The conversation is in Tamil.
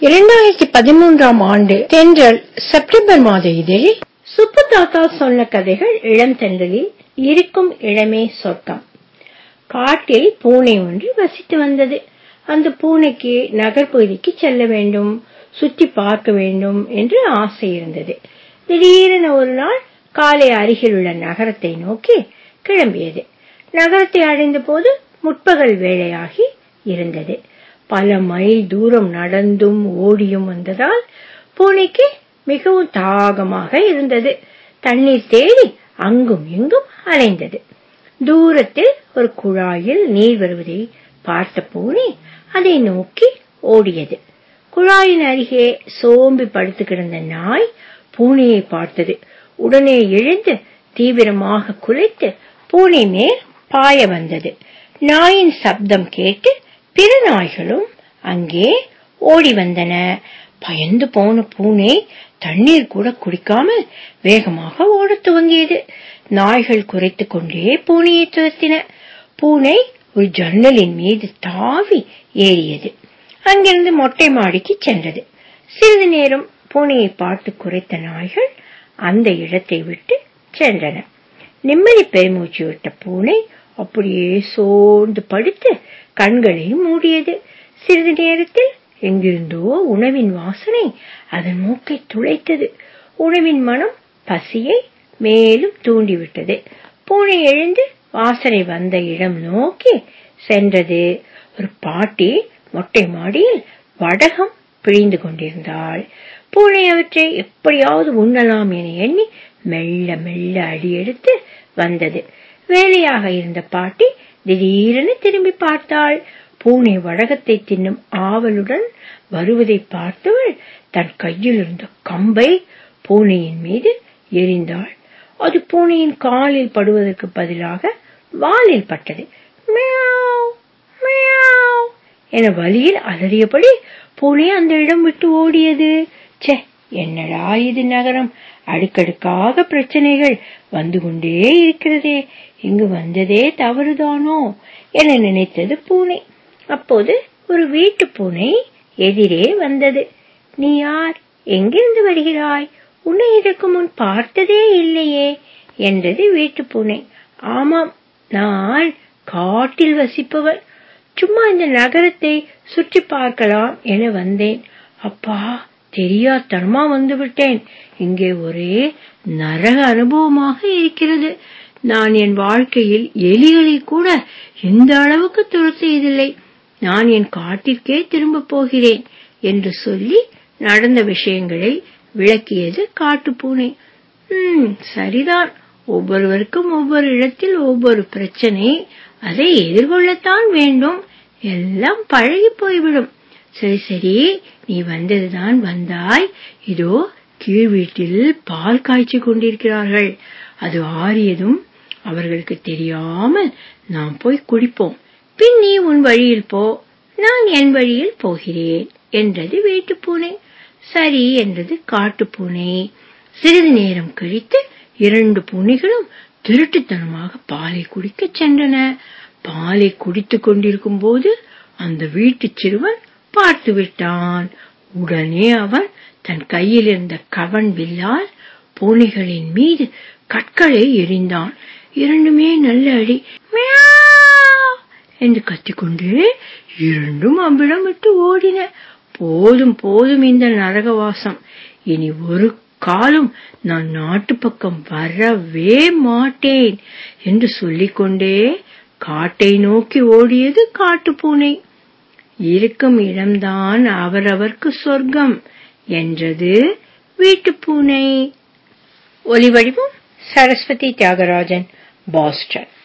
இரண்டாயிரத்தி பதிமூன்றாம் ஆண்டு தென்றல் செப்டம்பர் மாத இதழில் சுப்பு தாத்தா சொன்ன கதைகள் இளம் தென்றலில் இருக்கும் இளமே சொர்க்கம் காட்டில் பூனை ஒன்று வசித்து வந்தது அந்த பூனைக்கு நகர்பகுதிக்கு செல்ல வேண்டும் சுற்றி பார்க்க வேண்டும் என்று ஆசை இருந்தது திடீரென ஒரு நாள் காலை அருகில் உள்ள நகரத்தை நோக்கி கிளம்பியது நகரத்தை அடைந்த போது முற்பகல் வேளையாகி இருந்தது பல மைல் தூரம் நடந்தும் ஓடியும் வந்ததால் பூனைக்கு மிகவும் தாகமாக இருந்தது தண்ணீர் தேடி அங்கும் இங்கும் அலைந்தது தூரத்தில் ஒரு குழாயில் நீர் வருவதை பார்த்த பூனை அதை நோக்கி ஓடியது குழாயின் அருகே சோம்பி படுத்து கிடந்த நாய் பூனையை பார்த்தது உடனே எழுந்து தீவிரமாக குலைத்து பூனை மேல் பாய வந்தது நாயின் சப்தம் கேட்டு பிற நாய்களும் அங்கே ஓடி வந்தன பயந்து போன பூனை தண்ணீர் கூட குடிக்காமல் வேகமாக ஓடத் துவங்கியது நாய்கள் குறைத்துக் கொண்டே பூனையை துரத்தின பூனை ஒரு ஜன்னலின் மீது தாவி ஏறியது அங்கிருந்து மொட்டை மாடிக்கு சென்றது சிறிது நேரம் பூனையை பார்த்து குறைத்த நாய்கள் அந்த இடத்தை விட்டு சென்றன நிம்மதி பெருமூச்சு விட்ட பூனை அப்படியே சோர்ந்து படுத்து கண்களை மூடியது சிறிது நேரத்தில் எங்கிருந்தோ உணவின் வாசனை அதன் மூக்கை துளைத்தது உணவின் மனம் பசியை மேலும் தூண்டிவிட்டது பூனை எழுந்து வாசனை வந்த இடம் நோக்கி சென்றது ஒரு பாட்டி மொட்டை மாடியில் வடகம் பிழிந்து கொண்டிருந்தாள் பூனை அவற்றை எப்படியாவது உண்ணலாம் என எண்ணி மெல்ல மெல்ல அடியெடுத்து வந்தது வேலையாக இருந்த பாட்டி திடீரென திரும்பி பார்த்தாள் பூனை வடகத்தை தின்னும் ஆவலுடன் வருவதை பார்த்தவள் தன் கையில் இருந்த கம்பை பூனையின் மீது எரிந்தாள் அது பூனையின் காலில் படுவதற்கு பதிலாக வாலில் பட்டது என வழியில் அலறியபடி பூனை அந்த இடம் விட்டு ஓடியது சே என்னடா இது நகரம் அடுக்கடுக்காக பிரச்சனைகள் வந்து கொண்டே இருக்கிறதே இங்கு வந்ததே தவறுதானோ என நினைத்தது பூனை அப்போது ஒரு வீட்டு பூனை எதிரே வந்தது நீ யார் எங்கிருந்து வருகிறாய் உன்னை இதற்கு முன் பார்த்ததே இல்லையே என்றது வீட்டு பூனை ஆமாம் நான் காட்டில் வசிப்பவர் சும்மா இந்த நகரத்தை சுற்றி பார்க்கலாம் என வந்தேன் அப்பா தெரியாதனமா வந்து விட்டேன் இங்கே ஒரே நரக அனுபவமாக இருக்கிறது நான் என் வாழ்க்கையில் எலிகளை கூட இந்த அளவுக்கு துரத்தியதில்லை நான் என் காட்டிற்கே திரும்ப போகிறேன் என்று சொல்லி நடந்த விஷயங்களை விளக்கியது காட்டுப்பூனை உம் சரிதான் ஒவ்வொருவருக்கும் ஒவ்வொரு இடத்தில் ஒவ்வொரு பிரச்சனை அதை எதிர்கொள்ளத்தான் வேண்டும் எல்லாம் பழகி போய்விடும் சரி சரி நீ வந்ததுதான் வந்தாய் இதோ கீழ் வீட்டில் பால் காய்ச்சி கொண்டிருக்கிறார்கள் அது ஆறியதும் அவர்களுக்கு தெரியாமல் நாம் போய் குடிப்போம் பின் நீ உன் வழியில் போ நான் என் வழியில் போகிறேன் என்றது வீட்டு பூனை சரி என்றது காட்டு பூனை சிறிது நேரம் கழித்து இரண்டு பூனைகளும் திருட்டுத்தனமாக பாலை குடிக்கச் சென்றன பாலை குடித்துக் கொண்டிருக்கும் போது அந்த வீட்டு சிறுவன் பார்த்து விட்டான் உடனே அவன் தன் கையில் இருந்த கவன் வில்லால் பூனைகளின் மீது கற்களை எறிந்தான் இரண்டுமே நல்ல அடி என்று கத்திக்கொண்டு இரண்டும் அவ்விடம் விட்டு ஓடின போதும் போதும் இந்த நரகவாசம் இனி ஒரு காலம் நான் நாட்டு பக்கம் வரவே மாட்டேன் என்று சொல்லிக்கொண்டே காட்டை நோக்கி ஓடியது காட்டுப்பூனை இருக்கும் இடம்தான் அவரவர்க்கு சொர்க்கம் என்றது வீட்டுப்பூனை ஒலிவடிவம் சரஸ்வதி தியாகராஜன் பாஸ்டன்